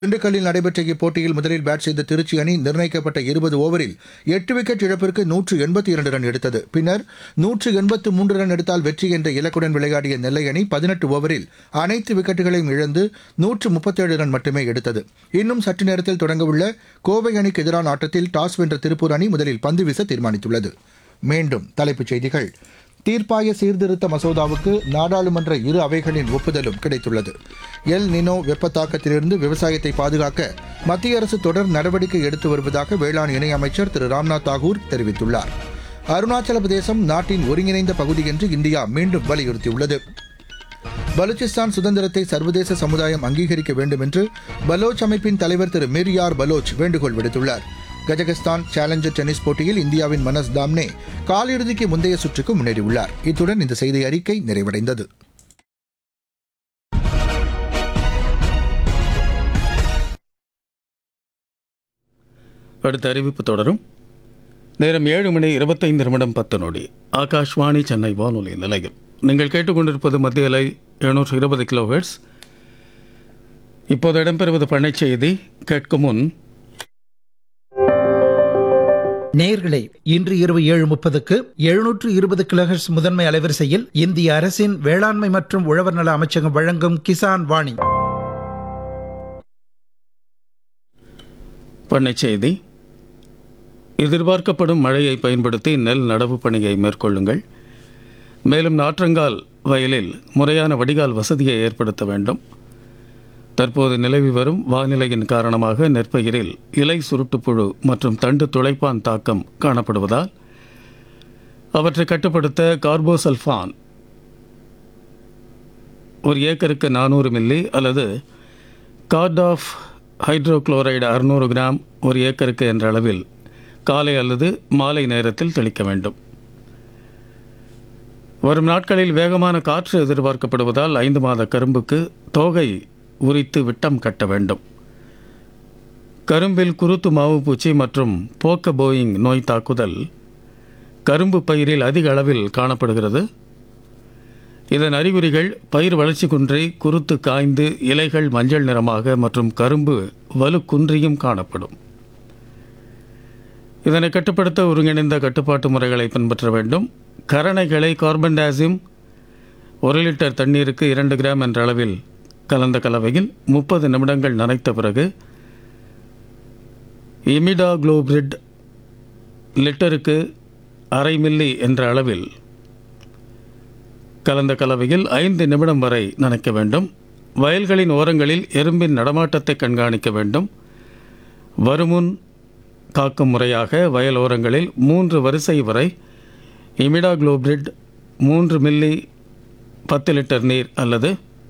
திண்டுக்கல்லில் நடைபெற்ற இப்போட்டியில் முதலில் பேட் செய்த திருச்சி அணி நிர்ணயிக்கப்பட்ட இருபது ஓவரில் எட்டு விக்கெட் இழப்பிற்கு நூற்று எண்பத்தி இரண்டு ரன் எடுத்தது பின்னர் நூற்று எண்பத்து மூன்று ரன் எடுத்தால் வெற்றி என்ற இலக்குடன் விளையாடிய நெல்லை அணி பதினெட்டு ஓவரில் அனைத்து விக்கெட்டுகளையும் இழந்து நூற்று முப்பத்தேழு ரன் மட்டுமே எடுத்தது இன்னும் சற்று நேரத்தில் தொடங்கவுள்ள கோவை அணிக்கு எதிரான ஆட்டத்தில் டாஸ் வென்ற திருப்பூர் அணி முதலில் பந்து வீச தீர்மானித்துள்ளது மீண்டும் தலைப்புச் செய்திகள் தீர்ப்பாய சீர்திருத்த மசோதாவுக்கு நாடாளுமன்ற இரு அவைகளின் ஒப்புதலும் கிடைத்துள்ளது எல் நினோ வெப்பத்தாக்கத்திலிருந்து விவசாயத்தை பாதுகாக்க மத்திய அரசு தொடர் நடவடிக்கை எடுத்து வருவதாக வேளாண் இணையமைச்சர் திரு ராம்நாத் தாகூர் தெரிவித்துள்ளார் அருணாச்சல பிரதேசம் நாட்டின் ஒருங்கிணைந்த பகுதி என்று இந்தியா மீண்டும் வலியுறுத்தியுள்ளது பலூச்சிஸ்தான் சுதந்திரத்தை சர்வதேச சமுதாயம் அங்கீகரிக்க வேண்டும் என்று பலோச் அமைப்பின் தலைவர் திரு மிர்யார் பலோச் வேண்டுகோள் விடுத்துள்ளார் கஜகஸ்தான் சேலஞ்சர் டென்னிஸ் போட்டியில் இந்தியாவின் மனஸ் தாம்னே காலிறுதிக்கு முந்தைய சுற்றுக்கு முன்னேறியுள்ளார் இத்துடன் இந்த செய்தி அறிக்கை நிறைவடைந்தது அடுத்த அறிவிப்பு தொடரும் நேரம் ஏழு மணி இருபத்தைந்து நிமிடம் பத்து நொடி ஆகாஷ்வாணி சென்னை வானொலி நிலையம் நீங்கள் கேட்டுக்கொண்டிருப்பது மத்திய அலை எழுநூற்று இருபது கிலோஹெர்ட்ஸ் இப்போது இடம்பெறுவது பண்ணைச் செய்தி கேட்கும் முன் நேயர்களே இன்று இரவு ஏழு முப்பதுக்கு எழுநூற்று இருபது கிலோஹெர்ட்ஸ் முதன்மை அலைவரிசையில் இந்திய அரசின் வேளாண்மை மற்றும் உழவர் நல அமைச்சகம் வழங்கும் கிசான் வாணி பண்ணைச் செய்தி எதிர்பார்க்கப்படும் மழையை பயன்படுத்தி நெல் நடவு பணியை மேற்கொள்ளுங்கள் மேலும் நாற்றங்கால் வயலில் முறையான வடிகால் வசதியை ஏற்படுத்த வேண்டும் தற்போது நிலவி வரும் வானிலையின் காரணமாக நெற்பயிரில் இலை சுருட்டுப்புழு மற்றும் தண்டு துளைப்பான் தாக்கம் காணப்படுவதால் அவற்றை கட்டுப்படுத்த கார்போசல்ஃபான் ஒரு ஏக்கருக்கு நானூறு மில்லி அல்லது கார்ட் ஆஃப் ஹைட்ரோகுளோரைடு அறுநூறு கிராம் ஒரு ஏக்கருக்கு என்ற அளவில் காலை அல்லது மாலை நேரத்தில் தெளிக்க வேண்டும் வரும் நாட்களில் வேகமான காற்று எதிர்பார்க்கப்படுவதால் ஐந்து மாத கரும்புக்கு தோகை உரித்து விட்டம் கட்ட வேண்டும் கரும்பில் குருத்து மாவு பூச்சி மற்றும் போக்க போயிங் நோய் தாக்குதல் கரும்பு பயிரில் அதிக அளவில் காணப்படுகிறது இதன் அறிகுறிகள் பயிர் வளர்ச்சி குன்றி குருத்து காய்ந்து இலைகள் மஞ்சள் நிறமாக மற்றும் கரும்பு வலு குன்றியும் காணப்படும் இதனை கட்டுப்படுத்த ஒருங்கிணைந்த கட்டுப்பாட்டு முறைகளை பின்பற்ற வேண்டும் கரணைகளை கார்பன் டேசிம் ஒரு லிட்டர் தண்ணீருக்கு இரண்டு கிராம் என்ற அளவில் கலந்த கலவையில் முப்பது நிமிடங்கள் நனைத்த பிறகு இமிடா குளோபிரிட் லிட்டருக்கு அரை மில்லி என்ற அளவில் கலந்த கலவையில் ஐந்து நிமிடம் வரை நனைக்க வேண்டும் வயல்களின் ஓரங்களில் எறும்பின் நடமாட்டத்தை கண்காணிக்க வேண்டும் வருமுன் காக்கும் முறையாக வயல் ஓரங்களில் மூன்று வரிசை வரை இமிடாகுளோபிரிட் மூன்று மில்லி பத்து லிட்டர் நீர் அல்லது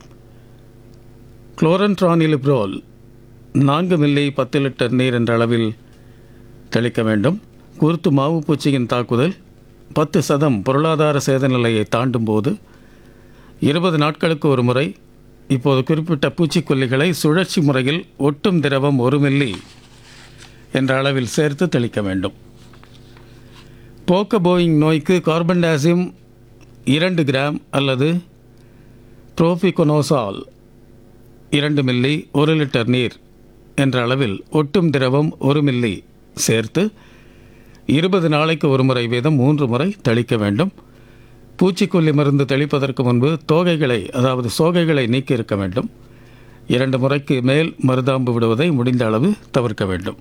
குளோரன்ட்ரானிலிப்ரோல் நான்கு மில்லி பத்து லிட்டர் நீர் என்ற அளவில் தெளிக்க வேண்டும் குருத்து மாவு பூச்சியின் தாக்குதல் பத்து சதம் பொருளாதார சேத நிலையை தாண்டும் போது இருபது நாட்களுக்கு ஒரு முறை இப்போது குறிப்பிட்ட பூச்சிக்கொல்லிகளை சுழற்சி முறையில் ஒட்டும் திரவம் ஒரு மில்லி என்ற அளவில் சேர்த்து தெளிக்க வேண்டும் போக்க போயிங் நோய்க்கு கார்பன் டேசிம் இரண்டு கிராம் அல்லது ப்ரோபிகொனோசால் இரண்டு மில்லி ஒரு லிட்டர் நீர் என்ற அளவில் ஒட்டும் திரவம் ஒரு மில்லி சேர்த்து இருபது நாளைக்கு ஒரு முறை வீதம் மூன்று முறை தெளிக்க வேண்டும் பூச்சிக்கொல்லி மருந்து தெளிப்பதற்கு முன்பு தோகைகளை அதாவது சோகைகளை நீக்கி இருக்க வேண்டும் இரண்டு முறைக்கு மேல் மருதாம்பு விடுவதை முடிந்த அளவு தவிர்க்க வேண்டும்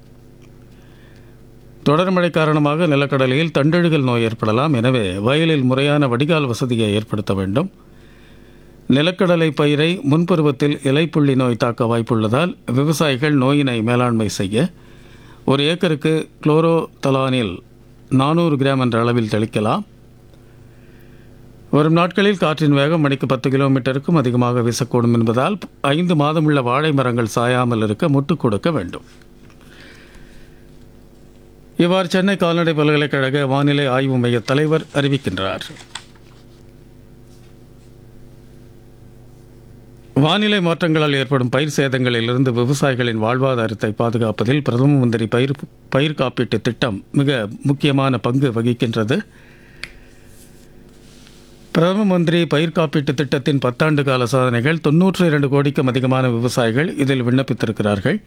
தொடர் மழை காரணமாக நிலக்கடலையில் தண்டெழுகல் நோய் ஏற்படலாம் எனவே வயலில் முறையான வடிகால் வசதியை ஏற்படுத்த வேண்டும் நிலக்கடலை பயிரை முன்பருவத்தில் இலைப்புள்ளி நோய் தாக்க வாய்ப்புள்ளதால் விவசாயிகள் நோயினை மேலாண்மை செய்ய ஒரு ஏக்கருக்கு குளோரோதலானில் நானூறு கிராம் என்ற அளவில் தெளிக்கலாம் வரும் நாட்களில் காற்றின் வேகம் மணிக்கு பத்து கிலோமீட்டருக்கும் அதிகமாக வீசக்கூடும் என்பதால் ஐந்து மாதமுள்ள வாழை மரங்கள் சாயாமல் இருக்க முட்டு கொடுக்க வேண்டும் இவ்வாறு சென்னை கால்நடை பல்கலைக்கழக வானிலை ஆய்வு மைய தலைவர் அறிவிக்கின்றார் வானிலை மாற்றங்களால் ஏற்படும் பயிர் சேதங்களிலிருந்து விவசாயிகளின் வாழ்வாதாரத்தை பாதுகாப்பதில் பிரதம மந்திரி பயிர் பயிர் காப்பீட்டு திட்டம் மிக முக்கியமான பங்கு வகிக்கின்றது பிரதம மந்திரி பயிர் காப்பீட்டு திட்டத்தின் பத்தாண்டு கால சாதனைகள் தொன்னூற்றி இரண்டு கோடிக்கும் அதிகமான விவசாயிகள் இதில் விண்ணப்பித்திருக்கிறார்கள்